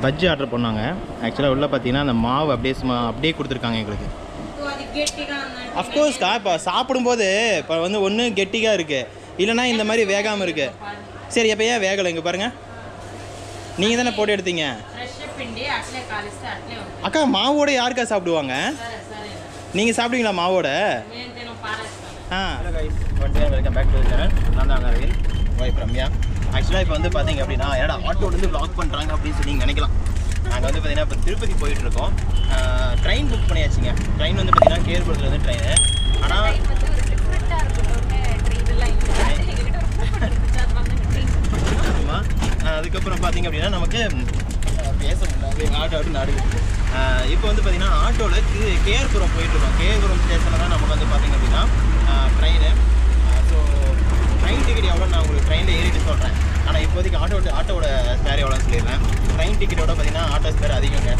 Bajji order பண்ணாங்க ஆக்சுவலாக உள்ள பார்த்தீங்கன்னா அந்த மாவு அப்படியே சும்மா அப்படியே கொடுத்துருக்காங்க எங்களுக்கு సో అది గట్టిగా ఉందండి அஃப்கோர்ஸ்க்கா இப்போ சாப்பிடும்போது இப்போ வந்து ஒன்று கெட்டியாக இருக்குது இல்லைன்னா இந்த மாதிரி வேகாமல் இருக்குது சரி அப்போ ஏன் வேகலை இங்கே பாருங்கள் நீங்கள் தானே போட்டு எடுத்தீங்க ఫ్రెష్ పిండి అట్లే కాలిస్తే అట్లే ఉంటుంది அக்கா மாவோட யாருக்கா சாப்பிடுவாங்க సరే సరే நீங்கள் సాப்பிடுவீங்களா மாவோட నేను తిన పారేస్తాను ah hello guys one day welcome back to channel நான் தான் அரவிந்த் வைஃப் ரம்யா ஆக்சுவலாக இப்போ வந்து பார்த்தீங்க அப்படின்னா ஏடா ஆட்டோலேருந்து vlog பண்ணுறாங்க அப்படின்னு சொல்லி நீங்கள் நினைக்கலாம் நாங்கள் வந்து பார்த்தீங்கன்னா இப்போ திருப்பதி போயிட்டு இருக்கோம் ட்ரெயின் புக் பண்ணியாச்சுங்க ட்ரெயின் வந்து பார்த்தீங்கன்னா கேர்புரத்தில் வந்து ட்ரெயின் ஆனால் வந்து ஒரு டிஃப்ரெண்ட்டாக இருக்கும் ட்ரெயின்லாம் இல்லை எங்ககிட்ட ரொம்ப இருந்துச்சு அது வந்து ட்ரெயின் ஆமா. ஆஹ் அதுக்கப்புறம் பார்த்தீங்க அப்படின்னா நமக்கு ஆஹ் பேச முடியல ஆட்டோ ஆட்டு நாடு இப்போ வந்து பார்த்தீங்கன்னா ஆட்டோவில் கேர்புரம் போயிட்டு இருக்கோம் கேர்புரம் ஸ்டேஷனில் தான் நமக்கு வந்து பார்த்தீங்க அப்படின்னா ட்ரெயின் ஸோ ட்ரெயின் டிக்கெட் எவ்வளோ நான் உங்களுக்கு ட்ரெயினில் ஏறிட்டு சொல்கிறேன் ஆனால் இப்போதைக்கு ஆட்டோ ஆட்டோவோட ஸ்பேர் எவ்வளோன்னு சொல்லிடுறேன் ட்ரெயின் டிக்கெட்டோட பார்த்தீங்கன்னா ஆட்டோ ஸ்பேர் அதிகங்க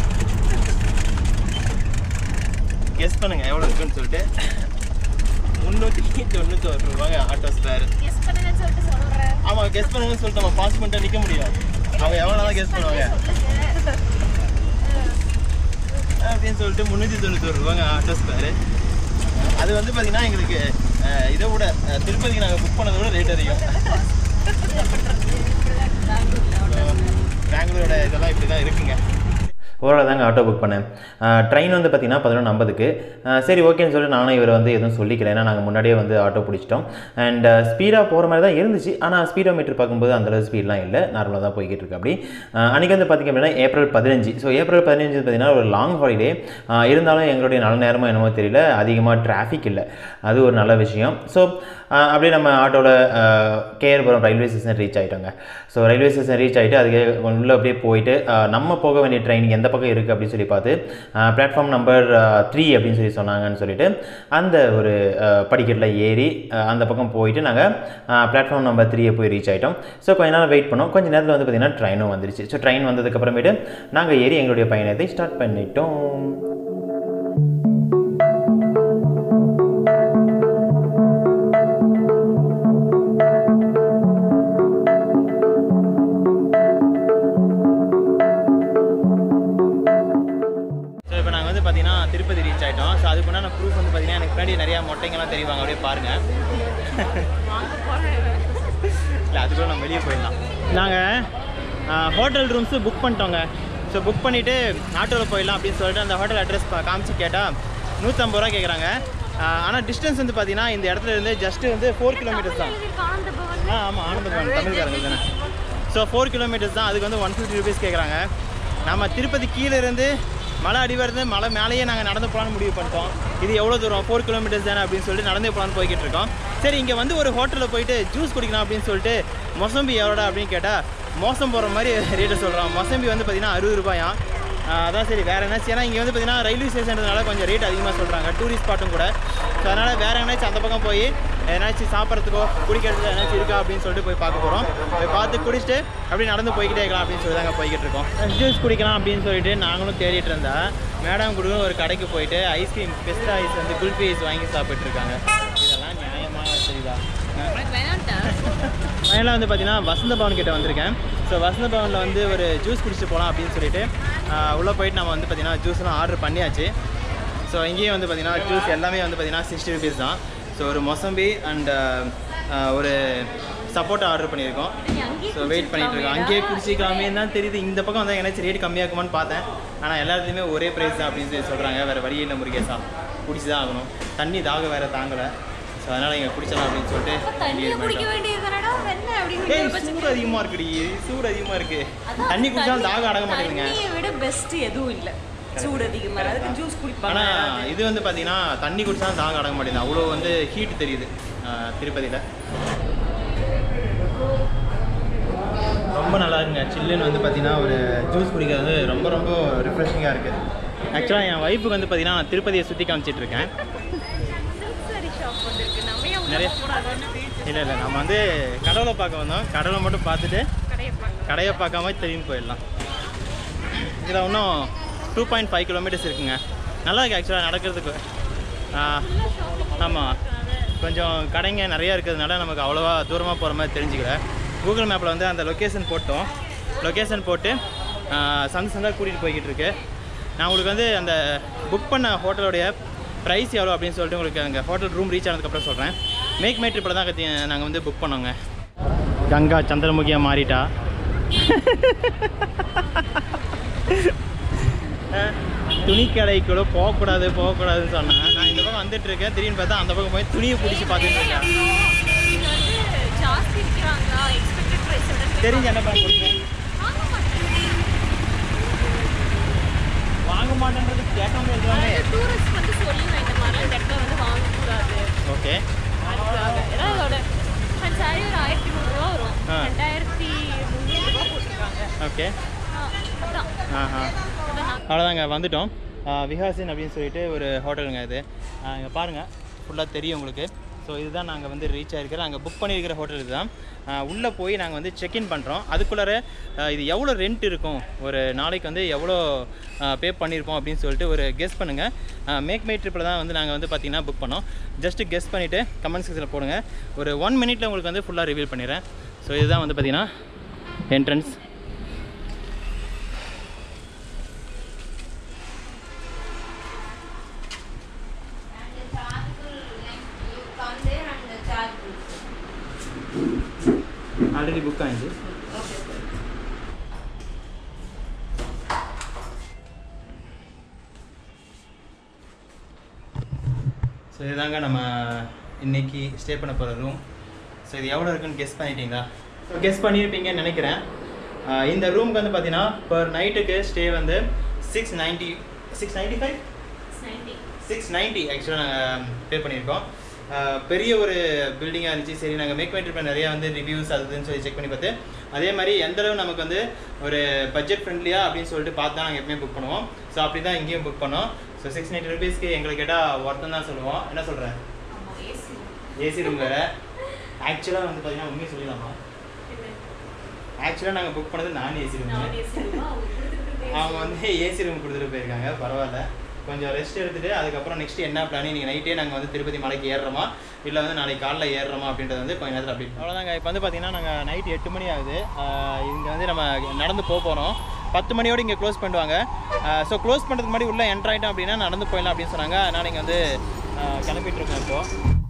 கெஸ் பண்ணுங்க எவ்வளோ இருக்குன்னு சொல்லிட்டு முந்நூற்றி தொண்ணூத்தோரு ரூபாங்க ஆட்டோ ஸ்பேர் கெஸ் பண்ணுங்கன்னு சொல்லிட்டு சொல்கிறேன் ஆமாம் கெஸ் பண்ணுங்கன்னு சொல்லிட்டு நம்ம பாஸ் பண்ணிட்டு நிற்க முடியும் அவங்க எவ்வளோ நாளாக கெஸ் பண்ணுவாங்க அப்படின்னு சொல்லிட்டு முந்நூற்றி தொண்ணூத்தொரு ரூபாங்க ஆட்டோ ஸ்பேரு அது வந்து பார்த்தீங்கன்னா எங்களுக்கு அஹ், இதை விட அஹ், திருப்பதிக்கு நாங்கள் புக் பண்ணதை விட ரேட் அதிகம் பெங்களூரோட இதெல்லாம் இப்படி தான் இருக்குங்க ஓரளவு தாங்க ஆட்டோ புக் பண்ணேன் ட்ரெயின் வந்து பார்த்தீங்கன்னா பதினொன்று ஐம்பதுக்கு சரி ஓகேன்னு சொல்லி நானும் இவர் வந்து எதுவும் சொல்லிக்கல ஏன்னா நாங்கள் முன்னாடியே வந்து ஆட்டோ பிடிச்சிட்டோம் அண்ட் ஸ்பீடாக போகிற மாதிரி தான் இருந்துச்சு ஆனால் ஸ்பீடோ மீட்டர் பார்க்கும்போது அந்தளவு ஸ்பீட்லாம் இல்லை நார்மலாக தான் போய்கிட்டு இருக்கு அப்படி அஹ், அன்னைக்கு வந்து பார்த்திங்க அப்படின்னா ஏப்ரல் பதினஞ்சு ஸோ ஏப்ரல் பதினஞ்சு பார்த்தீங்கன்னா ஒரு லாங் ஹாலிடே இருந்தாலும் எங்களுடைய நல்ல நேரமோ என்னமோ தெரியல அதிகமாக டிராஃபிக் இல்லை அது ஒரு நல்ல விஷயம் ஸோ அப்படியே நம்ம ஆட்டோவில் கேஆர்புரம் ரயில்வே ஸ்டேஷன் ரீச் ஆகிட்டோங்க ஸோ ரயில்வே ஸ்டேஷன் ரீச் ஆகிட்டு அதுக்கு உள்ளே அப்படியே போயிட்டு அஹ், நம்ம போக வேண்டிய ட்ரெயின் எந்த பக்கம் இருக்குது அப்படின்னு சொல்லி பார்த்து பிளாட்ஃபார்ம் நம்பர் த்ரீ அப்படின்னு சொல்லி சொன்னாங்கன்னு சொல்லிட்டு அந்த ஒரு படிக்கட்டில் ஏறி அஹ், அந்த பக்கம் போயிட்டு நாங்கள் பிளாட்ஃபார்ம் நம்பர் த்ரீயை போய் ரீச் ஆகிட்டோம் ஸோ கொஞ்ச நேரம் வெயிட் பண்ணோம் கொஞ்ச நேரத்தில் வந்து பார்த்திங்கன்னா ட்ரெயினும் வந்துருச்சு ஸோ ட்ரெயின் வந்ததுக்கப்புறமேட்டு நாங்கள் ஏறி எங்களுடைய பயணத்தை ஸ்டார்ட் பண்ணிட்டோம் ஸோ இப்போ நாங்கள் வந்து பார்த்தீங்கன்னா திருப்பதி ரீச் ஆகிட்டோம் ஸோ அதுக்கு நான் ப்ரூஃப் வந்து பார்த்தீங்கன்னா எனக்கு பின்னாடி நிறையா மொட்டைங்கெல்லாம் தெரிவாங்க அப்படியே பாருங்கள் இல்லை அதுக்குள்ள நம்ம வெளியே போயிடலாம் நாங்கள் ஹோட்டல் ரூம்ஸு புக் பண்ணிட்டோங்க ஸோ புக் பண்ணிவிட்டு ஆட்டோவில் போயிடலாம் அப்படின்னு சொல்லிட்டு அந்த ஹோட்டல் அட்ரஸ் காமிச்சு கேட்டால் நூற்றம்பது ரூபா கேட்குறாங்க ஆனால் டிஸ்டன்ஸ் வந்து பார்த்தீங்கன்னா இந்த இடத்துல இருந்து ஜஸ்ட் வந்து ஃபோர் கிலோமீட்டர்ஸ் தான் ஆ ஆமாம் ஆனந்த பவன் தமிழ்காரங்க தானே ஸோ ஃபோர் கிலோமீட்டர்ஸ் தான் அதுக்கு வந்து ஒன் ஃபிஃப்டி ருபீஸ் கேட்குறாங்க நம்ம திருப்பதி கீழே இருந்து மலை அடிவாரத்து மலை மேலேயே நாங்கள் நடந்து போகலான்னு முடிவு பண்ணிட்டோம் இது எவ்வளோ தூரம் ஃபோர் கிலோமீட்டர்ஸ் தானே அப்படின்னு சொல்லிட்டு நடந்தே போகலான்னு போய்கிட்டு இருக்கோம் சரி இங்கே வந்து ஒரு ஹோட்டலில் போயிட்டு ஜூஸ் குடிக்கலாம் அப்படின்னு சொல்லிட்டு மொசம்பி எவ்வளோடா அப்படின்னு கேட்டால் மோசம் போகிற மாதிரி ரேட்டை சொல்கிறோம் மொசம்பி வந்து பார்த்தீங்கன்னா அறுபது ரூபாயாம் ஆஹ் அதான் சரி வேறு என்னாச்சு ஏன்னா இங்கே வந்து பார்த்தீங்கன்னா ரயில்வே ஸ்டேஷன்றதுனால கொஞ்சம் ரேட் அதிகமாக சொல்கிறாங்க டூரிஸ்ட் ஸ்பாட்டும் கூட ஸோ அதனால் வேறு எங்கேனாச்சும் அந்த பக்கம் போய் எதனாச்சும் சாப்பிட்றதுக்கோ குடிக்கிறதுக்கு எதனாச்சும் இருக்கா அப்படின்னு சொல்லிட்டு போய் பார்க்க போகிறோம் போய் பார்த்து குடிச்சிட்டு அப்படியே நடந்து போய்கிட்டே இருக்கலாம் அப்படின்னு சொல்லி தாங்க போய்கிட்டு இருக்கோம் ஜூஸ் குடிக்கலாம் அப்படின்னு சொல்லிட்டு நாங்களும் தேடிட்டு இருந்தா மேடம் கூட ஒரு கடைக்கு போயிட்டு ஐஸ்கிரீம் பெஸ்ட் ஐஸ் வந்து குல்ஃபி ஐஸ் வாங்கி சாப்பிட்டு இருக்காங்க இதெல்லாம் நியாயமாக தெரியுதா ஃபைனலாக வந்து பார்த்தீங்கன்னா வசந்த பவன் கிட்ட வந்திருக்கேன் ஸோ வசந்த பவனில் வந்து ஒரு ஜூஸ் குடிச்சிட்டு போகலாம் அப்படின்னு சொல்லிட்டு உள்ளே போயிட்டு நம்ம வந்து பார்த்தீங்கன்னா ஜூஸ்லாம் ஆர்டர் பண்ணியாச்சு ஸோ இங்கேயும் வந்து பார்த்தீங்கன்னா ஜூஸ் எல்லாமே வந்து பார்த்தீங்கன்னா சிக்ஸ்டி ருபீஸ் தான் ஸோ ஒரு மொசம்பி அண்ட் ஒரு சப்போட்டா ஆர்டர் பண்ணியிருக்கோம் ஸோ வெயிட் பண்ணிட்டு இருக்கோம் அங்கேயே குடிச்சிக்கலாமே தான் தெரியுது இந்த பக்கம் வந்து எங்கேயாச்சும் ரேட் கம்மியாக்குமான்னு பார்த்தேன் ஆனால் எல்லாத்துலேயுமே ஒரே ப்ரைஸ் தான் அப்படின்னு சொல்லி சொல்கிறாங்க வேறு வழி இல்லை முருகேசா குடிச்சு தான் ஆகணும் தண்ணி தாக வேறு தாங்கலை ஸோ அதனால் இங்கே குடிச்சிடலாம் அப்படின்னு சொல்லிட்டு இங்கே இது பண்ணிட்டோம். ஏய் சூடு அதிகமாக இருக்குடி சூடு அதிகமாக இருக்கு தண்ணி குடிச்சாலும் தாகம் அடங்க மாட்டேங்குதுங்க தண்ணியை விட பெஸ்ட் எதுவும் இல்லை சூடு அதிகமாக அதுக்கு ஜூஸ் குடிப்பாங்க ஆனால் இது வந்து பார்த்தீங்கன்னா தண்ணி குடிச்சாலும் தாகம் அடங்க மாட்டேங்குது அவ்வளோ வந்து ஹீட் தெரியுது ஆஹ் திருப்பதியில் ரொம்ப நல்லா இருக்குங்க சில்லுன்னு வந்து பார்த்தீங்கன்னா ஒரு ஜூஸ் குடிக்கிறது ரொம்ப ரொம்ப ரிஃப்ரெஷிங்காக இருக்குது ஆக்சுவலாக என் ஒய்ஃபுக்கு வந்து பார்த்தீங்கன்னா நான் திருப்பதியை சுற்றி காமிச்சிட்டு இருக்கேன் ஷாப் வந்திருக்கு நம்ம ஏன் உள்ள நிறைய போகக்கூடாதுன்னு இல்லை இல்லை நம்ம வந்து கடவுளை பார்க்க வந்தோம் கடவுளை மட்டும் பார்த்துட்டு கடையை பார்க்க கடையை பார்க்காம திரும்பி போயிடலாம் இதில் இன்னும் டூ பாயிண்ட் ஃபைவ் கிலோமீட்டர்ஸ் இருக்குங்க நல்லா இருக்கு ஆக்சுவலாக நடக்கிறதுக்கு ஆமாம் கொஞ்சம் கடைங்க நிறையா இருக்கிறதுனால நமக்கு அவ்வளோவா தூரமாக போகிற மாதிரி தெரிஞ்சுக்கல கூகுள் மேப்பில் வந்து அந்த லொக்கேஷன் போட்டோம் லொக்கேஷன் போட்டு சந்து சந்தாக கூட்டிகிட்டு போய்கிட்டு இருக்கு நான் உங்களுக்கு வந்து அந்த புக் பண்ண ஹோட்டலோடைய ப்ரைஸ் எவ்வளோ அப்படின்னு சொல்லிட்டு உங்களுக்கு அங்கே ஹோட்டல் ரூம் ரீச் ஆனதுக்கப்புறம் சொல்கிறேன் மேக் மை ட்ரிப்பில் தான் கத்தி நாங்கள் வந்து புக் பண்ணோங்க கங்கா சந்திரமுகியாக மாறிட்டா துணி கடைக்குள்ள போகக்கூடாது போகக்கூடாதுன்னு சொன்னேன் நான் இந்த பக்கம் வந்துட்டு இருக்கேன் திடீர்னு பார்த்தா அந்த பக்கம் போய் துணியை பிடிச்சி பார்த்துட்டு இருக்கேன் நீங்க வந்து ஜாஸ்தி விற்கிறாங்களா எக்ஸ்பெக்டட் ப்ரைஸ் விட தெரிஞ்சு என்ன பண்ண கொடுத்தேன் வாங்க மாட்டேன் வாங்க மாட்டேன்றது கேட்காம இருக்காங்க டூரிஸ்ட் வந்து சொல்லுங்க இந்த மாதிரிலாம் இந்த இடத்துல வந்து வாங்கக்கூடாது ஓகே அதுக்காக ஏன்னா அதோட சாரி ஒரு ஆயிரத்தி நூறுரூவா வரும் ஆ. ரெண்டாயிரத்தி முந்நூறுரூவா போட்டிருக்காங்க ஓகே ஆ, அதான் ஆஹா அதான் நான் அவ்வளோதாங்க வந்துட்டோம் ஆஹ் விஹாசின் அப்படின்னு சொல்லிட்டு ஒரு ஹோட்டலுங்க இது இங்கே பாருங்கள் ஃபுல்லாக தெரியும் உங்களுக்கு ஸோ இதுதான் நாங்கள் வந்து ரீச் ஆகிருக்கிறோம் நாங்கள் புக் பண்ணியிருக்கிற ஹோட்டல் இதுதான் உள்ளே போய் நாங்கள் வந்து செக்இன் பண்ணுறோம் அதுக்குள்ளார ஆஹ் இது எவ்வளோ ரெண்ட் இருக்கும் ஒரு நாளைக்கு வந்து எவ்வளோ பே பண்ணியிருப்போம் அப்படின்னு சொல்லிட்டு ஒரு கெஸ் பண்ணுங்கள் மேக் மை ட்ரிப்பில் தான் வந்து நாங்கள் வந்து பார்த்தீங்கன்னா புக் பண்ணோம் ஜஸ்ட்டு கெஸ் பண்ணிவிட்டு கமெண்ட் செக்ஷனில் போடுங்க ஒரு ஒன் மினிட்ல உங்களுக்கு வந்து ஃபுல்லாக ரிவீல் பண்ணிடுறேன் ஸோ இதுதான் வந்து பார்த்தீங்கன்னா என்ட்ரன்ஸ் ஆல்ரெடி புக் ஆயிடுச்சு ஸோ இதுதாங்க நம்ம இன்னைக்கு ஸ்டே பண்ண போகிற ரூம் ஸோ இது எவ்வளோ இருக்குன்னு கெஸ் பண்ணிட்டீங்களா ஸோ கெஸ் பண்ணியிருப்பீங்கன்னு நினைக்கிறேன் ஆஹ் இந்த ரூமுக்கு வந்து பார்த்தீங்கன்னா பர் நைட்டுக்கு ஸ்டே வந்து six ninety six ninety five ninety six ninety ஆக்சுவலாக நாங்கள் பே பண்ணியிருக்கோம் ஆஹ் பெரிய ஒரு பில்டிங்காக இருந்துச்சு சரி நாங்கள் மேக் பண்ணிட்டு நிறையா வந்து ரிவ்யூஸ் அது இதுன்னு சொல்லி செக் பண்ணி பார்த்து அதே மாதிரி எந்த அளவு நமக்கு வந்து ஒரு பட்ஜெட் ஃப்ரெண்ட்லியாக அப்படின்னு சொல்லிட்டு பார்த்து தான் நாங்கள் எப்பவுமே புக் பண்ணுவோம் ஸோ அப்படி தான் இங்கேயும் புக் பண்ணோம் ஸோ சிக்ஸ் நைன்ட்டி ருபீஸ்க்கு எங்களுக்கு கேட்டால் ஒருத்தம் தான் சொல்லுவோம் என்ன சொல்கிறேன் ஆமாம் ஏசி ஏசி ரூம் வேறு ஆக்சுவலாக வந்து பார்த்தீங்கன்னா உண்மையை சொல்லிடலாமா ஆக்சுவலாக நாங்கள் புக் பண்ணது நான் ஏசி ரூம் நான் ஏசி ரூமா அவங்க கொடுத்துருக்குறது அவங்க வந்து ஏசி ரூம் கொடுத்துட்டு போயிருக்காங்க பரவாயில்ல கொஞ்சம் ரெஸ்ட் எடுத்துட்டு அதுக்கப்புறம் நெக்ஸ்ட் என்ன பிளான் இன்னைக்கு நைட்டே நாங்கள் வந்து திருப்பதி மலைக்கு ஏறுறோமா இல்லை வந்து நாளைக்கு காலைல ஏறுறோமா அப்படின்றது வந்து கொஞ்சம் நேரத்தில் அப்படி அவ்வளோதாங்க இப்போ வந்து பார்த்தீங்கன்னா நாங்கள் நைட் எட்டு மணி ஆகுது இங்கே வந்து நம்ம நடந்து போக போகிறோம் பத்து மணியோடு இங்கே க்ளோஸ் பண்ணுவாங்க ஸோ க்ளோஸ் பண்ணுறதுக்கு முன்னாடி உள்ளே என்ட்ரு ஆகிட்டோம் அப்படின்னா நடந்து போயிடலாம் அப்படின்னு சொன்னாங்க அதனால் இங்கே வந்து ஆஹ் கிளம்பிட்டு இருக்கோம் இப்போ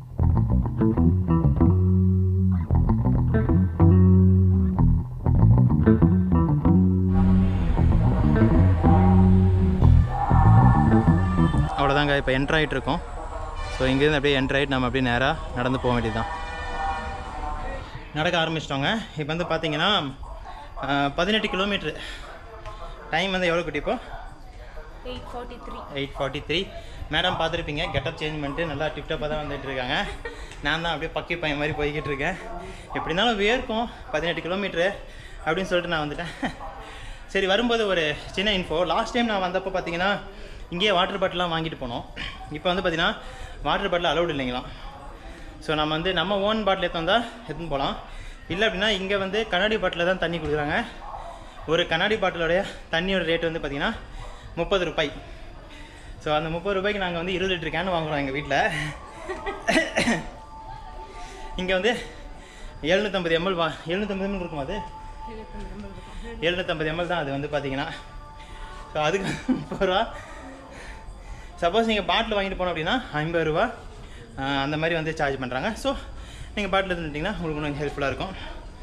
அவ்வளோதாங்க இப்போ என்ட்ரு ஆகிட்டு இருக்கோம் ஸோ இங்கேருந்து அப்படியே என்ட்ரு ஆகிட்டு நம்ம அப்படியே நேராக நடந்து போக வேண்டியதுதான் நடக்க ஆரம்பிச்சிட்டோங்க இப்போ வந்து பார்த்தீங்கன்னா பதினெட்டு கிலோமீட்ரு டைம் வந்து எவ்வளோ குட்டி இப்போ eight forty three eight forty three madam பார்த்துருப்பீங்க கெட்டப் சேஞ்ச் பண்ணிட்டு நல்லா டிப்டப்பாக தான் வந்துட்டு இருக்காங்க நான் தான் அப்படியே பக்கி பையன் மாதிரி போய்கிட்டு இருக்கேன் எப்படி இருந்தாலும் வேர்க்கும் பதினெட்டு கிலோமீட்ரு அப்படின்னு சொல்லிட்டு நான் வந்துட்டேன் சரி வரும்போது ஒரு சின்ன இன்ஃபோ லாஸ்ட் டைம் நான் வந்தப்போ பார்த்தீங்கன்னா இங்கேயே வாட்டர் பாட்டிலாம் வாங்கிட்டு போனோம் இப்போ வந்து பார்த்தீங்கன்னா வாட்டர் பாட்டில் அலௌட் இல்லைங்களாம் ஸோ நம்ம வந்து நம்ம ஓன் பாட்டில் எடுத்து வந்தால் எடுத்துன்னு போகலாம் இல்லை அப்படின்னா இங்கே வந்து கண்ணாடி பாட்டில் தான் தண்ணி கொடுக்குறாங்க ஒரு கண்ணாடி பாட்டிலோடைய தண்ணியோட ரேட் வந்து பார்த்திங்கன்னா முப்பது ரூபாய் ஸோ அந்த முப்பது ரூபாய்க்கு நாங்கள் வந்து இருபது லிட்டர் கேன் வாங்குறோம் எங்கள் வீட்டில் இங்கே வந்து எழுநூற்றம்பது எம்எல் வா எழுநூற்றம்பது எம்எல் இருக்குமா அது எழுநூற்றம்பது எம்எல் தான் அது வந்து பார்த்தீங்கன்னா ஸோ அதுக்கு முப்பது ரூபா சப்போஸ் நீங்கள் பாட்டில் வாங்கிட்டு போனோம் அப்படின்னா ஐம்பது ரூபா ஆஹ் அந்த மாதிரி வந்து சார்ஜ் பண்ணுறாங்க ஸோ நீங்கள் பாட்டில் இருந்துட்டிங்கன்னா உங்களுக்கு கொஞ்சம் ஹெல்ப்ஃபுல்லாக இருக்கும்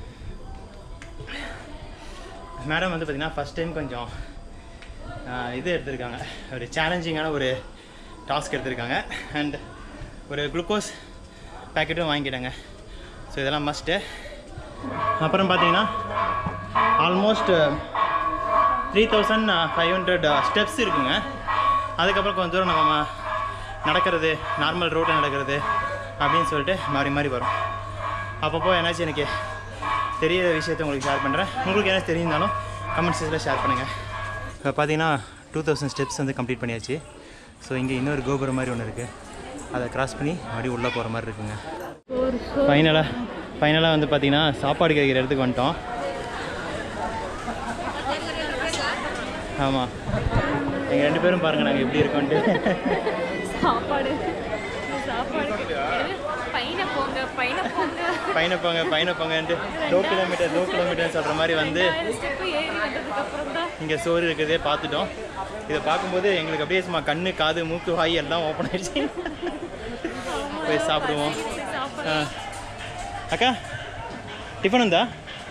மேடம் வந்து பார்த்திங்கன்னா ஃபஸ்ட் டைம் கொஞ்சம் ஆஹ் இது எடுத்திருக்காங்க ஒரு சேலஞ்சிங்கான ஒரு டாஸ்க் எடுத்திருக்காங்க அண்ட் ஒரு குளுக்கோஸ் பேக்கெட்டும் வாங்கிட்டாங்க ஸோ இதெல்லாம் மஸ்ட்டு அப்புறம் பார்த்தீங்கன்னா almost three thousand five hundred steps இருக்குங்க அதுக்கப்புறம் கொஞ்சம் தூரம் நம்ம ம- நடக்கிறது நார்மல் ரோட்டில் நடக்கிறது அப்படின்னு சொல்லிட்டு மாறி மாறி வரும் அப்பப்போ என்னாச்சும் எனக்கு தெரியாத விஷயத்தை உங்களுக்கு ஷேர் பண்ணுறேன் உங்களுக்கு என்ன தெரிஞ்சாலும் கமெண்ட் செக்ஷனில் ஷேர் பண்ணுங்கள் இப்போ பார்த்தீங்கன்னா டூ தௌசண்ட் ஸ்டெப்ஸ் வந்து கம்ப்ளீட் பண்ணியாச்சு ஸோ இங்கே இன்னொரு கோபுரம் மாதிரி ஒன்று இருக்குது அதை கிராஸ் பண்ணி மறுபடியும் உள்ளே போகிற மாதிரி இருக்குங்க ஃபைனலாக ஃபைனலாக வந்து பார்த்தீங்கன்னா சாப்பாடு கிடைக்கிற இடத்துக்கு வந்துட்டோம் ஆமாம் எங்கள் ரெண்டு பேரும் பாருங்கள் நாங்கள் எப்படி இருக்கோன்ட்டு சாப்பாடு சாப்பாடு என்னது? பையனை போங்க பையனை போங்க பையனை போங்க பையனை போங்கன்ட்டு லோ கிலோமீட்டர் லோ கிலோமீட்டர் சொல்கிற மாதிரி வந்து ஸ்டெப் ஏறி வந்ததுக்கு அப்புறம் தான் இங்கே சோறு இருக்கிறதே பார்த்துட்டோம் இதை பார்க்கும்போது எங்களுக்கு அப்படியே சும்மா கண்ணு காது மூக்கு வாய் எல்லாம் ஓப்பன் ஆயிடுச்சு போய் சாப்பிடுவோம் ஆ. அக்கா டிஃபன் ఉందా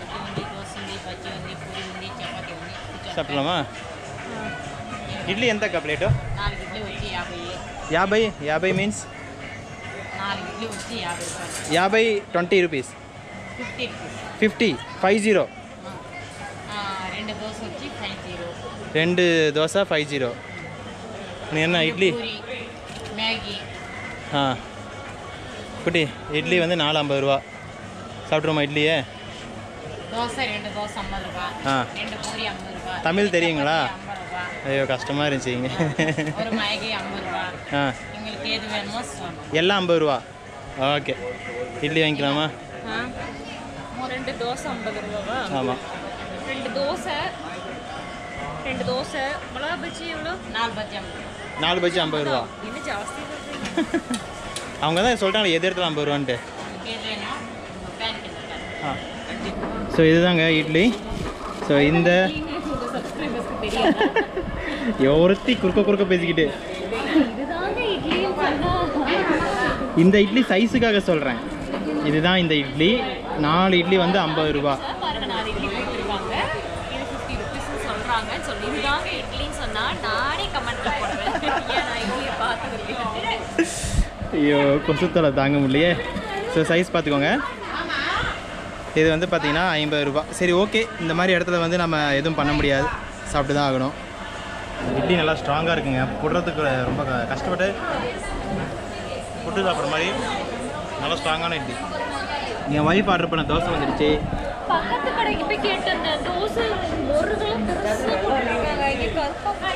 సాப்பிடலாమా ఇడ్లీ ఎంత అక్క ప్లేటు నాలుగు ఇడ్లీ వచ్చి యాభై యాభై యాభై మీన్స్ నాలుగు ఇడ్లీ వచ్చి యాభై రూపాయలు యాభై twenty rupees fifty rupees fifty five zero ఆ, రెండు దోశ వచ్చి ఫైవ్ జీరో ரெண்டு தோசை ஃபைவ் ஜீரோ நீ என்ன இட்லி పూరి మ్యాగీ ஆ குட்டி இட்லி வந்து நாலு ஐம்பது ரூபா சாப்பிட்ருமா இட்லியே దోశ రెండు దోశ అమ్మది రూపాய் ஆ రెండు పూరి అమ్మది రూపాய் தமிழ் தெரியுங்களா ஐம்பது ரூபாய் ஐயோ கஷ்டமாக இருந்துச்சு இங்கே ஒரு மேகி ஐம்பது ரூபாய் ஆ எங்களுக்கு எது வேணுமோ சொல்லணும் எல்லாம் ஐம்பது ரூபா ஓகே இட்லி வாங்கிக்கலாமா ரெண்டு தோசை ஐம்பது ரூபாவா ஆமாம் ரெண்டு தோசை ரெண்டு தோசை மிளகா பஜ்ஜி எவ்வளோ நாலு பஜ்ஜி ஐம்பது நாலு பஜ்ஜி ஐம்பது ரூபா என்ன ஜாஸ்தி சொல்றீங்க? அவங்க தான் சொல்லிட்டாங்க எது இடத்துல ஐம்பது ரூபான்ட்டு உங்களுக்கு எது வேணும் உங்கள் பேன் கிட்ட ஆ ஸோ இதுதாங்க இட்லி ஸோ இந்த உங்க சப்ஸ்கிரைபர்ஸ்க்கு தெரியாது ஒருத்தி குறுக்க குறுக்க பேசிக்கிட்டு இதுதாங்க இட்லின்னு சொன்னா இந்த இட்லி சைஸுக்காக சொல்கிறேன் இதுதான் இந்த இட்லி நாலு இட்லி வந்து ஐம்பது ரூபா பாருங்க நாலு இட்லி கொடுத்துருக்காங்க இது ஃபிஃப்டி ருபீஸ்னு சொல்றாங்கன்னு சொல்லி இதுதாங்க இட்லின்னு சொன்னா நானே கமெண்ட்ல போடுவேன் ஏன் நான் இட்லியை பார்த்தது இல்லையா ஐயோ கொசுத்தலை தாங்க முடியலையே ஸோ சைஸ் பார்த்துக்கோங்க இது வந்து பார்த்தீங்கன்னா ஐம்பது ரூபா சரி ஓகே இந்த மாதிரி இடத்துல வந்து நம்ம எதுவும் பண்ண முடியாது சாப்பிட்டு தான் ஆகணும் இட்லி நல்லா ஸ்ட்ராங்காக இருக்குங்க புடுறதுக்கு ரொம்ப க- கஷ்டப்பட்டு புட்டு சாப்பிட்ற மாதிரி நல்லா ஸ்ட்ராங்கான இட்லி என் ஒய்ஃப் ஆர்டர் பண்ண தோசை வந்துடுச்சு பக்கத்து கடைக்கு போய் கேட்டிருந்தேன் தோசை ஒரு கிலோ பெருசா போட்டிருக்காங்க இங்க கருப்பா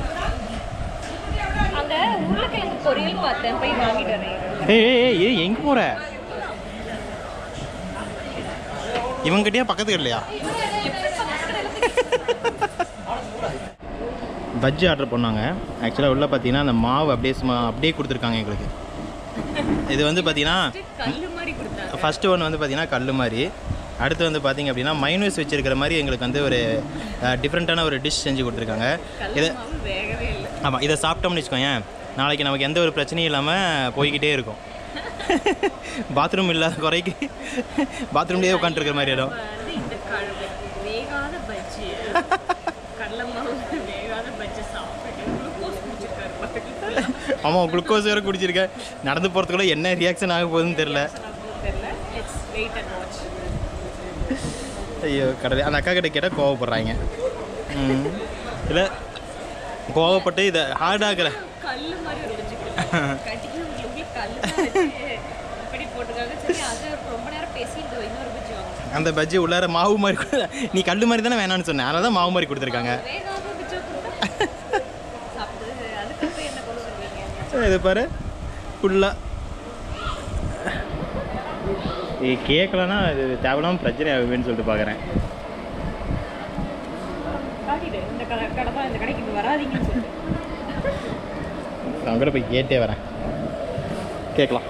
அங்க உருளைக்கிழங்கு பொரியல் பார்த்தேன் போய் வாங்கிட்டு வரேன் ஏய் ஏய், ஏய் ஏய் எங்கே போகிற இவங்ககிட்டயா பக்கத்து இல்லையா பஜ்ஜி ஆர்டர் பண்ணாங்க ஆக்சுவலாக உள்ள பார்த்தீங்கன்னா அந்த மாவு அப்படியே சும்மா அப்படியே கொடுத்துருக்காங்க எங்களுக்கு இது வந்து பார்த்தீங்கன்னா கல்லு மாதிரி கொடுத்தாங்க ஃபஸ்ட்டு ஒன்று வந்து பார்த்தீங்கன்னா கல் மாதிரி அடுத்து வந்து பார்த்தீங்க அப்படின்னா மைனஸ் வச்சிருக்கிற மாதிரி எங்களுக்கு வந்து ஒரு டிஃப்ரெண்ட்டான ஒரு டிஷ் செஞ்சு கொடுத்துருக்காங்க இதை மாவு வேகவே இல்லை ஆமாம் இதை சாப்பிட்டோம்னு வச்சுக்கோயேன் நாளைக்கு நமக்கு எந்த ஒரு பிரச்சனையும் இல்லாமல் போய்கிட்டே இருக்கும் பாத்ரூம் இல்லாத குறைக்கு பாத்ரூம்லேயே உட்காந்துருக்கிற மாதிரி இடம் வந்து இந்த கழுவு வேகாத பஜ்ஜி கடலை மாவு வேகாத பஜ்ஜி சாப்பிட்டு குளுக்கோஸ் குடிச்சிருக்காரு பாருங்க. ஆமாம் குளுக்கோஸ் வேறு குடிச்சிருக்கேன் நடந்து போகிறதுக்குள்ள என்ன ரியாக்ஷன் ஆக போகுதுன்னு தெரில தெரியல லெட்ஸ் வெயிட் அண்ட் வாட்ச் ஐயோ கடவுளே அந்த அக்கா கிட்ட கேட்டால் கோவப்படுறாங்க ம் இல்லை கோவப்பட்டு இதை ஹார்டாகிற கல்லு மாதிரி ஒரு பஜ்ஜி கொடுத்தாங்க. கட்டிக்கு உங்களுக்கு கல்லு தான் வச்சு இப்படி போட்டுருக்காங்க சரி அது ரொம்ப நேரம் பேசி இந்த இன்னொரு பஜ்ஜி வாங்க அந்த பஜ்ஜி உள்ளார மாவு மாதிரி கொடு- நீ கல் மாதிரி தானே வேணாம்னு சொன்னேன் அதனால தான் மாவு மாதிரி கொடுத்துருக்காங்க வேகாத பஜ்ஜி கொடுத்தா சாப்பிட்டு அதுக்கப்புறம் என்ன கொண்டு சொல்வீங்க இது பாரு ஃபுல்லாக இது கேட்கலன்னா இது தேவையில்லாம பிரச்சனை ஆகுதுன்னு சொல்லிட்டு பார்க்குறேன் காட்டிடு இந்த கடை கடை தான் இந்த கடைக்கு இங்கே வராதீங்கன்னு சொல்லிட்டு நான் கூட போய் கேட்டே வரேன் கேட்கலாம்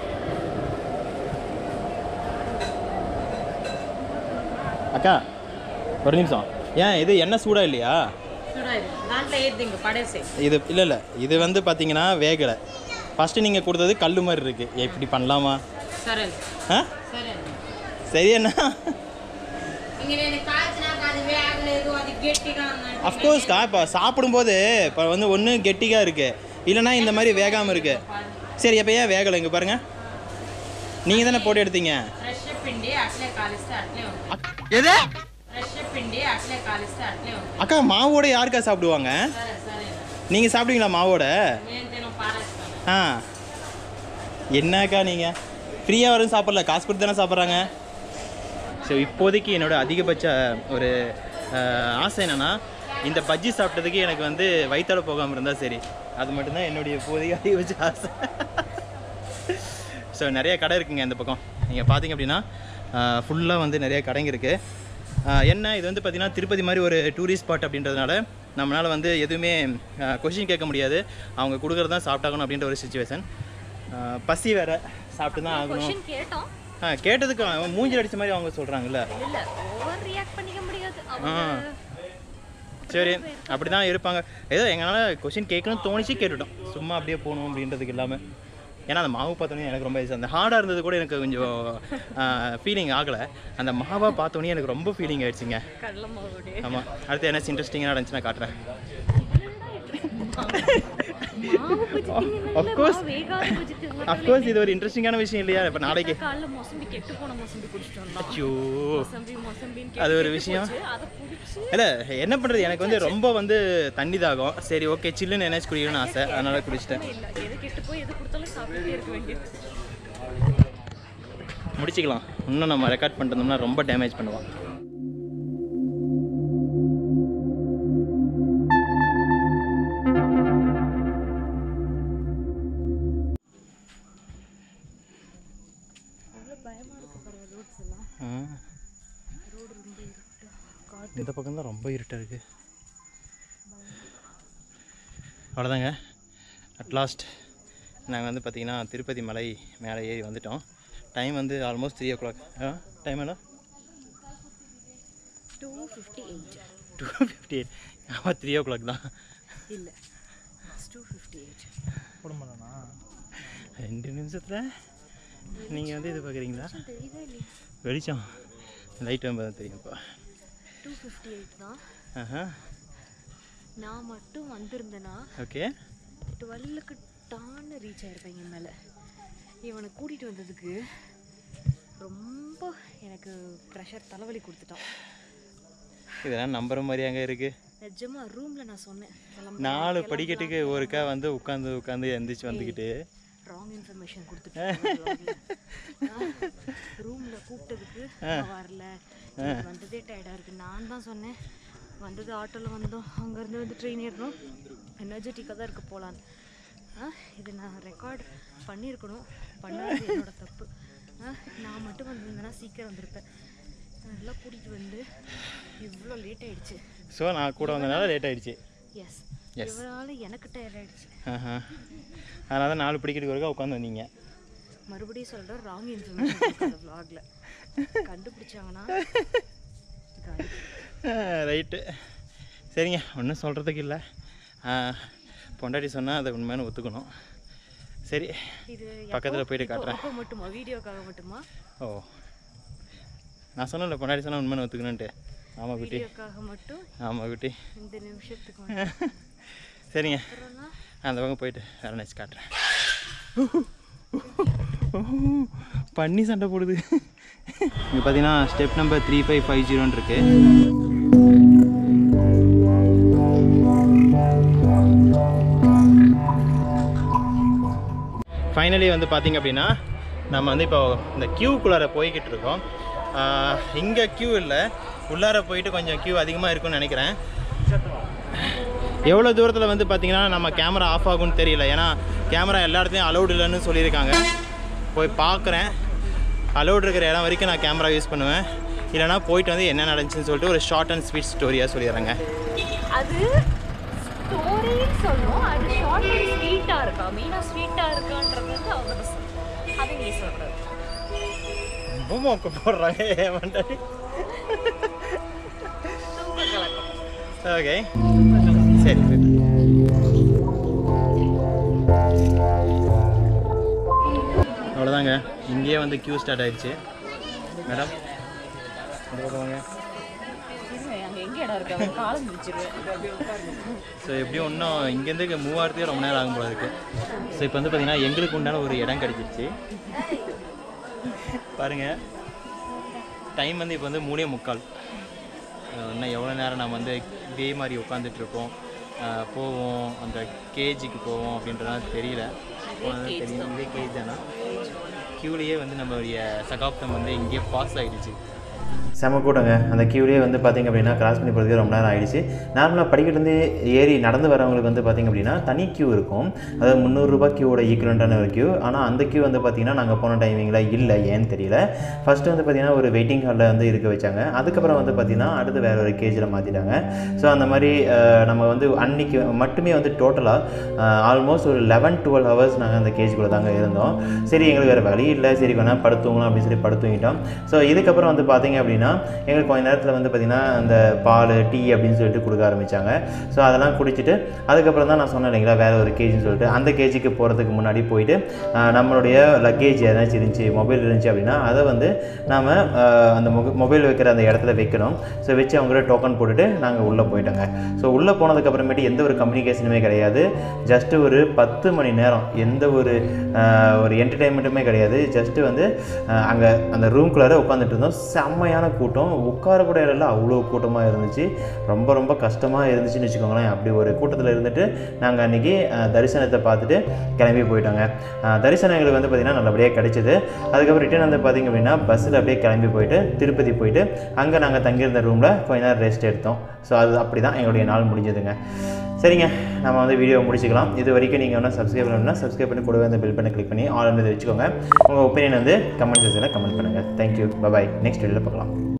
அக்கா ஒரு நிமிஷம் ஏன் இது என்ன சூடாக இல்லையா చూడాలి దాంట్లో ఏది ఇంక పడేసే இது இல்லை இல்லை இது வந்து பார்த்தீங்கன்னா வேகலை ஃபஸ்ட்டு நீங்கள் கொடுத்தது கல் மாதிரி இருக்குது எப்படி பண்ணலாமா సరే ஆ సరే சரி அண்ணா ఇంక నేను కాల్చినాక అది వేగలేదు అది గట్టిగా ఉందంటే அஃப்கோர்ஸ் கா இப்போ சாப்பிடும்போது இப்போ வந்து ஒன்று கெட்டியாக இருக்குது இல்லைன்னா இந்த மாதிரி வேகாமல் இருக்குது சரி அப்போ ஏன் வேகலை இங்கே பாருங்கள் நீங்கள் தானே போட்டு எடுத்தீங்க ఫ్రెష్ పిండి అట్లే కాలిస్తే అట్లే ఉంటుంది எது ఫ్రెష్ పిండి అట్లే కాలిస్తే అట్లే ఉంటుంది அக்கா மாவோட யாருக்கா சாப்பிடுவாங்க సరే సరే நீங்கள் சாப்பிடுவீங்களா மாவோட నేను తిన పారేస్తాను ஆ என்னக்கா நீங்கள் ஃப்ரீயாக வரும் சாப்பிடல காசு கொடுத்து தானே சாப்பிட்றாங்க ஸோ இப்போதைக்கு என்னோட அதிகபட்ச ஒரு அஹ், ஆசை என்னென்னா இந்த பஜ்ஜி சாப்பிட்டதுக்கு எனக்கு வந்து வயிற்றால போகாமல் இருந்தால் சரி அது மட்டும்தான் என்னுடைய இப்போதைக்கு அதிகபட்ச ஆசை ஸோ நிறைய கடை இருக்குங்க இந்த பக்கம் நீங்கள் பார்த்தீங்க அப்படின்னா ஃபுல்லாக வந்து நிறைய கடைங்க இருக்குது என்ன இது வந்து பார்த்திங்கன்னா திருப்பதி மாதிரி ஒரு டூரிஸ்ட் ஸ்பாட் அப்படின்றதுனால நம்மளால் வந்து எதுவுமே கொஷின் கேட்க முடியாது அவங்க கொடுக்குறது தான் சாப்பிட்டாகணும் அப்படின்ற ஒரு சுச்சுவேஷன் பசி வேற சாப்பிட்டு தான் ஆகணும் கொஷின் கேட்டோம் ஆ கேட்டதுக்கு அவன் மூஞ்சில் அடிச்ச மாதிரி அவங்க சொல்கிறாங்கல்ல இல்ல ஓவர் ரியாக்ட் பண்ணிக்க முடியாது ஆ. அவங்க சரி அப்படி தான் இருப்பாங்க ஏதோ எங்களால் கொஷின் கேட்கணும்னு தோணிச்சு கேட்டுட்டோம் சும்மா அப்படியே போகணும் அப்படின்றதுக்கு இல்லாமல் ஏன்னா அந்த மாவு பார்த்தோன்னே எனக்கு ரொம்ப ஈஸி அந்த ஹார்டாக இருந்தது கூட எனக்கு கொஞ்சம் ஃபீலிங் ஆகலை அந்த மாவாக பார்த்தோன்னே எனக்கு ரொம்ப ஃபீலிங் ஆயிடுச்சுங்க கடல மாவுடைய ஆமாம் அடுத்து என்ன இன்ட்ரெஸ்டிங்காக நடந்துச்சு நான் காட்டுறேன் மாவு பஜ்ஜி Of course. வேகாத பஜ்ஜி தின்னு அஃப்கோர்ஸ் இது ஒரு இன்ட்ரெஸ்டிங்கான விஷயம் இல்லையா இப்போ நாளைக்கு காலைல மோசம்பி கெட்டு போன மோசம்பி குடிச்சிட்டு வந்தோம் ஐயோ மோசம்பி மோசம்பின்னு அது ஒரு கெட்டு விஷயம். போச்சு. அதை குடிச்சு இல்லை என்ன பண்ணுறது எனக்கு வந்து ரொம்ப வந்து தண்ணி தாகம் சரி ஓகே சில்லுன்னு என்ன குடிக்கணும்னு ஆசை அதனால குடிச்சிட்டேன் இல்ல எது கெட்டு போய் எது கொடுத்தாலும் சாப்பிட்டுட்டே இருக்க வேண்டியது முடிச்சுக்கலாம் இன்னும் நம்ம ரெக்கார்ட் பண்ணிட்டோம்னா ரொம்ப டேமேஜ் பண்ணுவான் ஆ. இந்த பக்கம் தான் ரொம்ப இருட்டாக இருக்கு அவ்வளோதாங்க அட்லாஸ்ட் நாங்கள் வந்து பார்த்தீங்கன்னா திருப்பதி மலை மேலே ஏறி வந்துட்டோம் டைம் வந்து almost three o'clock time எல்லாம் two fifty eight two fifty eight ஆமாம் த்ரீ ஓ கிளாக் தான் இல்ல டூ ஃபிஃப்டி எயிட் ரெண்டு நிமிஷத்தில் நீங்கள் வந்து இது பார்க்குறீங்களா தெரியுதா இல்லையா வெளிச்சம் லைட் வந்து தான் தெரியும்ப்பா டூ ஃபிஃப்டி எயிட் தான் ஆஹா நான் மட்டும் வந்திருந்தேன்னா ஓகே டுவெல்லுக்கு டான்னு ரீச் ஆயிருப்பேன் என் மேலே இவனை கூட்டிகிட்டு வந்ததுக்கு ரொம்ப எனக்கு ப்ரெஷர் தலைவலி கொடுத்துட்டான் இதெல்லாம் நம்புற மாதிரி அங்கே இருக்குது நிஜமா ரூமில் நான் சொன்னேன் கிளம்பு. நாலு படிக்கட்டுக்கு ஒருக்கா வந்து உட்காந்து உட்காந்து எந்திரிச்சு வந்துக்கிட்டு ராங் இன்ஃபர்மேஷன் கொடுத்துட்டு ரூமில் கூப்பிட்டதுக்கு அவன் வரல எனக்கு வந்ததே டயர்டாக இருக்கு நான் தான் சொன்னேன் வந்தது ஆட்டோவில் வந்தோம் அங்கேருந்து வந்து ட்ரெயின் ஏறணும் எனர்ஜெட்டிக்காக தான் இருக்க போகலான்னு ஆ இது நான் ரெக்கார்ட் பண்ணியிருக்கணும் பண்ணாது என்னோட தப்பு ஆ நான் மட்டும் வந்திருந்தேன்னா சீக்கிரம் வந்திருப்பேன் நல்லா கூட்டிகிட்டு வந்து இவ்வளோ லேட் ஆயிடுச்சு ஸோ நான் கூட வந்தனால லேட் ஆயிடுச்சு எஸ் Yes. இவரால் எனக்கு டயர்ட் ஆயிடுச்சு ஆஹா அதனால தான் நாலு படிக்கட்டுக்கு ஒருக்கா உட்காந்து வந்தீங்க மறுபடியும் சொல்கிறேன் ராங் இன்ஃபர்மேஷன் vlogல கண்டுபிடிச்சாங்கன்னா காலி. ரைட்டு சரிங்க ஒன்றும் சொல்கிறதுக்கு இல்லை பொண்டாட்டி சொன்னால் அதை உண்மையான ஒத்துக்கணும் சரி இது பக்கத்துல எப்போ- போயிட்டு இப்போ- காட்டுறேன். அப்போ மட்டுமா வீடியோக்காக மட்டுமா ஓ நான் சொன்னேன்ல பொண்டாட்டி சொன்னால் உண்மையான ஒத்துக்கணுன்ட்டு ஆமாம் குட்டி வீடியோக்காக மட்டும் ஆமாம் குட்டி இந்த நிமிஷத்துக்கு மட்டும். சரிங்க அப்புறம்னா அந்த பக்கம் போயிட்டு வேற நினச்சி காட்டுறேன் பண்ணி சண்டை போடுது இங்கே பார்த்தீங்கன்னா step number three five five ஜீரோன்னு இருக்கு ஃபைனலி வந்து பார்த்தீங்க அப்படின்னா நம்ம வந்து இப்போ இந்த க்யூக்குள்ளார போய்கிட்டு இருக்கோம் இங்கே க்யூ இல்லை உள்ளார போயிட்டு கொஞ்சம் க்யூ அதிகமாக இருக்கும்னு நினைக்கிறேன் எவ்வளோ தூரத்தில் வந்து பார்த்தீங்கன்னா நம்ம கேமரா ஆஃப் ஆகும்னு தெரியல ஏன்னா கேமரா எல்லா இடத்துலையும் அலௌடு இல்லைன்னு சொல்லியிருக்காங்க போய் பார்க்குறேன் அலௌடு இருக்கிற இடம் வரைக்கும் நான் கேமரா யூஸ் பண்ணுவேன் இல்லைனா போயிட்டு வந்து என்ன நடந்துச்சுன்னு சொல்லிட்டு ஒரு ஷார்ட் அண்ட் ஸ்வீட் ஸ்டோரியாக சொல்லிடுறேங்க அது ஸ்டோரின்னு சொல்லும் அது ஷார்ட் அண்ட் ஸ்வீட்டாக இருக்கா மெயினாக ஸ்வீட்டாக இருக்கான்றது வந்து அவங்க சொல்லுவாங்க அது நீ சொல்கிறது ரொம்ப மொக்க போடுறாங்க ஏமாண்டாடி தூக்க கலக்கம் ஓகே சரி சரி அவ்வளோதாங்க இங்கேயே வந்து க்யூ ஸ்டார்ட் ஆயிடுச்சு மேடம் இந்த பக்கம் வாங்க அங்கே எங்கே இடம் இருக்கு அவன் காலம் முடிச்சிருவேன் ஸோ எப்படியும் இன்னும் இங்கேருந்து மூவ் ஆகிறதுக்கே ரொம்ப நேரம் ஆகும் போல இருக்கு ஸோ இப்போ வந்து பார்த்தீங்கன்னா எங்களுக்கு உண்டான ஒரு இடம் கிடைச்சிருச்சு பாருங்க டைம் வந்து இப்போ வந்து மூணே முக்கால் அஹ் இன்னும் எவ்வளோ நேரம் நம்ம வந்து இதே மாதிரி உட்காந்துட்டு இருப்போம் அஹ் போவோம் அந்த கேஜிக்கு போவோம் அப்படின்றதுலாம் தெரியல போனது தெரியும் இதே கேஜ் தானா க்யூலேயே வந்து நம்மளுடைய சகாப்தம் வந்து இங்கேயே பாஸ் ஆகிடுச்சு செம கூட்டங்க அந்த கியூலேயே வந்து பார்த்திங்க அப்படின்னா கிராஸ் பண்ணி போகிறதுக்கு ரொம்ப நேரம் ஆயிடுச்சு நார்மலாக படிக்கட்டு ஏறி நடந்து வரவங்களுக்கு வந்து பார்த்திங்க அப்படின்னா தனி கியூ இருக்கும் அதாவது முந்நூறுரூபா கியூவோட ஈக்குவலண்ட்டான ஒரு கியூ ஆனால் அந்த கியூ வந்து பார்த்திங்கன்னா நாங்கள் போன டைமிங்கில் இல்லை ஏன்னு தெரியல ஃபஸ்ட்டு வந்து பார்த்திங்கன்னா ஒரு வெயிட்டிங் ஹாலில் வந்து இருக்க வச்சாங்க அதுக்கப்புறம் வந்து பார்த்திங்கன்னா அடுத்து வேறு ஒரு கேஜில் மாற்றிட்டாங்க ஸோ அந்த மாதிரி அஹ், நம்ம வந்து அன்னைக்கு மட்டுமே வந்து டோட்டலாக ஆல்மோஸ்ட் ஒரு லெவன் டுவெல் ஹவர்ஸ் நாங்கள் அந்த கேஜுக்குள்ளே தாங்க இருந்தோம் சரி எங்களுக்கு வேறு வழி இல்லை சரி வேணால் படுத்துவங்களாம் அப்படின்னு சொல்லி படுத்துங்கிட்டோம் ஸோ இதுக்கப்புறம் வந்து பார்த்தீங்க அப்படின்னா எங்களுக்கு கொஞ்ச நேரத்தில் வந்து பார்த்திங்கன்னா அந்த பால் டீ அப்படின்னு சொல்லிட்டு கொடுக்க ஆரம்பித்தாங்க ஸோ அதெல்லாம் குடிச்சிட்டு அதுக்கப்புறம் தான் நான் சொன்னேன் இல்லைங்களா வேறு ஒரு கேஜின்னு சொல்லிட்டு அந்த கேஜிக்கு போகிறதுக்கு முன்னாடி போயிட்டு ஆஹ், நம்மளுடைய லக்கேஜ் ஏதாச்சும் இருந்துச்சு மொபைல் இருந்துச்சு அப்படின்னா அதை வந்து நாம் அந்த மொபைல் வைக்கிற அந்த இடத்துல வைக்கணும் ஸோ வச்சு அவங்கள்ட்ட டோக்கன் போட்டுட்டு நாங்கள் உள்ளே போயிட்டோங்க ஸோ உள்ளே போனதுக்கப்புறமேட்டு எந்த ஒரு கம்யூனிகேஷனுமே கிடையாது ஜஸ்ட்டு ஒரு பத்து மணி நேரம் எந்த ஒரு ஆஹ், ஒரு என்டர்டெயின்மெண்ட்டுமே கிடையாது ஜஸ்ட்டு வந்து அங்கே அந்த ரூம்குள்ளார உட்காந்துட்டு இருந்தோம் செம்மையான கூட்டம் உட்கார கூட இடம்ல அவ்வளோ கூட்டமாக இருந்துச்சு ரொம்ப ரொம்ப கஷ்டமாக இருந்துச்சுன்னு வச்சுக்கோங்களேன் அப்படி ஒரு கூட்டத்தில் இருந்துட்டு நாங்கள் அன்றைக்கி தரிசனத்தை பார்த்துட்டு கிளம்பி போயிட்டோங்க ஆஹ், தரிசனம் எங்களுக்கு வந்து பார்த்திங்கன்னா நல்லபடியாக கிடைச்சிது அதுக்கப்புறம் ரிட்டர்ன் வந்து பார்த்திங்க அப்படின்னா பஸ்ஸில் அப்படியே கிளம்பி போயிட்டு திருப்பதி போயிட்டு அங்கே நாங்கள் தங்கியிருந்த ரூமில் கொஞ்ச நேரம் ரெஸ்ட் எடுத்தோம் ஸோ அது அப்படி தான் எங்களுடைய நாள் முடிஞ்சதுங்க சரிங்க நம்ம வந்து வீடியோ முடிச்சுக்கலாம் இது வரைக்கும் நீங்கள் வேணால் சப்ஸ்கிரைப் பண்ணணும்னா சப்ஸ்கிரைப் பண்ணி கூடவே அந்த பெல் பண்ணி கிளிக் பண்ணி ஆல் வச்சுக்கோங்க உங்கள் ஒப்பீனியன் வந்து கமெண்ட் செக்ஷனில் கமெண்ட் பண்ணுங்கள் தேங்க்யூ பபாய் நெக்ஸ்ட் வீடியோவில் பார்க்கலாம்